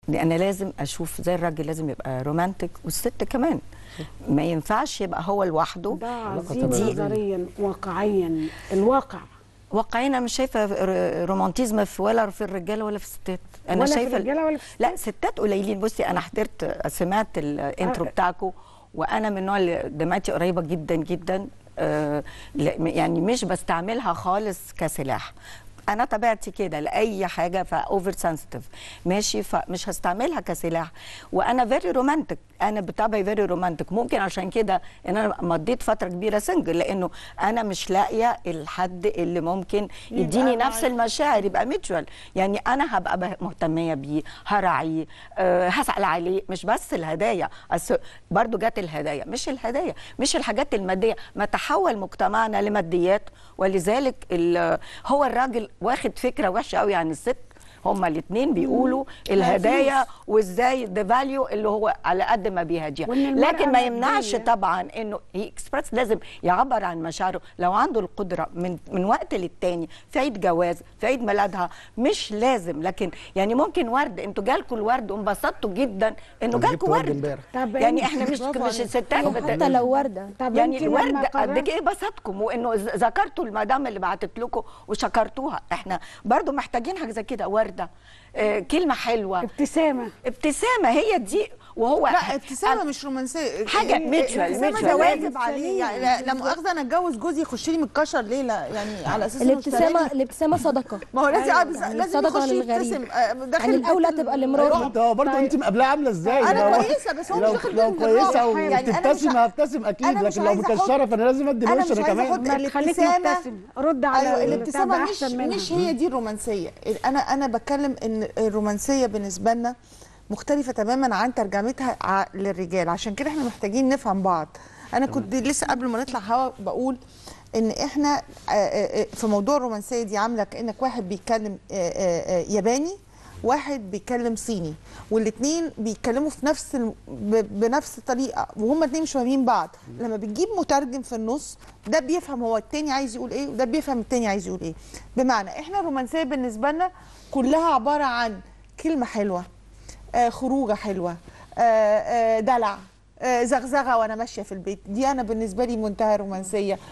انا لازم اشوف زي الراجل لازم يبقى رومانتك والست كمان ما ينفعش يبقى هو لوحده ده علاقة عظيم تبادلية. نظريا واقعيا الواقع واقعيا انا مش شايفه ر- رومانتيزم في ولا في الرجاله ولا في الستات انا ولا في شايفه الرجالة ولا في لا ستات قليلين بصي انا حضرت سمعت الانترو آه. بتاعكم وانا من النوع اللي دمعتي قريبه جدا جدا آه لا- يعني مش بستعملها خالص كسلاح انا طبيعتي كده لاي حاجه فاوفر سنسيتيف ماشي فمش هستعملها كسلاح وانا فيري رومانتك انا بطبعي فيري رومانتك ممكن عشان كده ان انا مضيت فتره كبيره سنجل لانه انا مش لاقيه الحد اللي ممكن يديني نفس المشاعر يبقى ميتشوال يعني انا هبقى به- مهتميه بيه هراعيه أه هسال عليه مش بس الهدايا أصل برضو جت الهدايا مش الهدايا مش الحاجات الماديه ما تحول مجتمعنا لماديات ولذلك ال- هو الراجل واخد فكره وحشه قوي عن الست هما الاثنين بيقولوا الهدايا وازاي ذا فاليو اللي هو على قد ما بيهديها وإن المرأة لكن ما يمنعش مادية. طبعا انه اكسبرس لازم يعبر عن مشاعره لو عنده القدره من من وقت للتاني في عيد جواز في عيد ميلادها مش لازم لكن يعني ممكن ورد انتوا جالكم الورد وانبسطتوا جدا انه أنا جبت جالكم ورد ورد امبارح. طب يعني إنت- احنا مش برافو مش عليك. الستات بت- حتى لو ورده طب يعني أنت الورد لما قد قررت- ايه بسطكم وانه ذ- ذكرتوا المدام اللي بعتت لكم وشكرتوها احنا برضو محتاجين حاجه زي كده ورده آه كلمه حلوه ابتسامه ابتسامه هي دي وهو لا ابتسامه مش رومانسيه حاجة إيه- mutual- ابتسامه mutual. ده واجب واجب عليه يعني لا لا مؤاخذه انا اتجوز جوزي يخش لي متكشر ليه لا يعني على اساس إنه الابتسامه اشتراني. الابتسامه صدقه ما هو لازم يعني يعني لازم صدقة يخش للغريب. يبتسم آه، داخل يعني الاولى البيت تبقى ال- لمراته الرعب. اه برضه طيب. انت مقابلاه عامله ازاي أنا لو- كويسة، بس هو مش لو واخد لو بالي من كويسه الرعب. يعني أنا مش وبتبتسم ع- هبتسم اكيد أنا مش لكن لو عايزة أحط- مكشره فانا لازم ادي أنا الوش مش انا عايزة كمان أحط ما خليك الابتسامة- مبتسم رد على ايوه اللي الابتسامه بتاع ده مش أحسن منها. مش هي دي الرومانسيه انا انا بتكلم ان الرومانسيه بالنسبه لنا مختلفه تماما عن ترجمتها ع- للرجال عشان كده احنا محتاجين نفهم بعض انا كنت لسه قبل ما نطلع هوا بقول ان احنا آه، آه، آه، في موضوع الرومانسيه دي عامله كانك واحد بيتكلم آه، آه، آه، ياباني واحد بيتكلم صيني والاثنين بيتكلموا في نفس ال... ب... بنفس الطريقه وهما الاثنين مش فاهمين بعض لما بتجيب مترجم في النص ده بيفهم هو التاني عايز يقول ايه وده بيفهم التاني عايز يقول ايه بمعنى احنا الرومانسيه بالنسبه لنا كلها عباره عن كلمه حلوه آه خروجه حلوه آه آه دلع آه زغزغه وانا ماشيه في البيت دي انا بالنسبه لي منتهى الرومانسيه